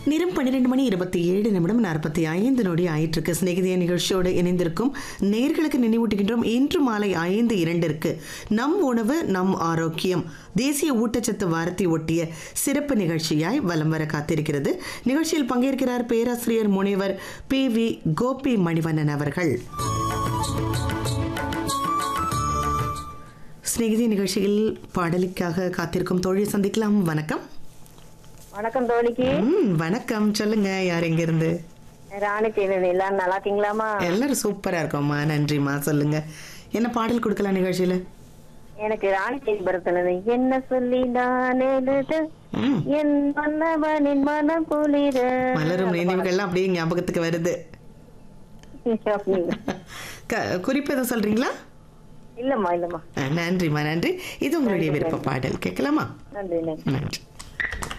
நேரம் பன்னிரெண்டு மணி இருபத்தி ஏழு நிமிடம் நாற்பத்தி ஐந்து நொடி ஆயிட்டிருக்கு சிநேகிதிய நிகழ்ச்சியோடு இணைந்திருக்கும் நேர்களுக்கு நினைவூட்டுகின்றோம் இன்று மாலை ஐந்து இரண்டிற்கு நம் உணவு நம் ஆரோக்கியம் தேசிய ஊட்டச்சத்து வாரத்தை ஒட்டிய சிறப்பு நிகழ்ச்சியாய் வலம் வர காத்திருக்கிறது நிகழ்ச்சியில் பங்கேற்கிறார் பேராசிரியர் முனைவர் பி வி கோபி மணிவண்ணன் அவர்கள் சிநேகிதி நிகழ்ச்சியில் பாடலுக்காக காத்திருக்கும் தோழி சந்திக்கலாம் வணக்கம் வணக்கம் தோழிக்கு ம் வணக்கம் சொல்லுங்க யார் எங்க இருந்து ராணி தேனி எல்லாம் நல்லா இருக்கீங்களாமா எல்லாரும் சூப்பரா இருக்கோம்மா நன்றிம்மா சொல்லுங்க என்ன பாடல் கொடுக்கலாம் நிகழ்ச்சியில எனக்கு ராணி தேனி பரத்துனது என்ன சொல்லி நான் எழுத ம் என் மன்னவனின் மனம் குளிர மலரும் நினைவுகள்லாம் அப்படியே ஞாபகத்துக்கு வருது க- குறிப்பு எதுவும் சொல்றீங்களா இல்லம்மா இல்லம்மா அஹ், நன்றிம்மா நன்றி இது உங்களுடைய விருப்ப பாடல் கேட்கலாமா நன்றி நன்றி நன்றி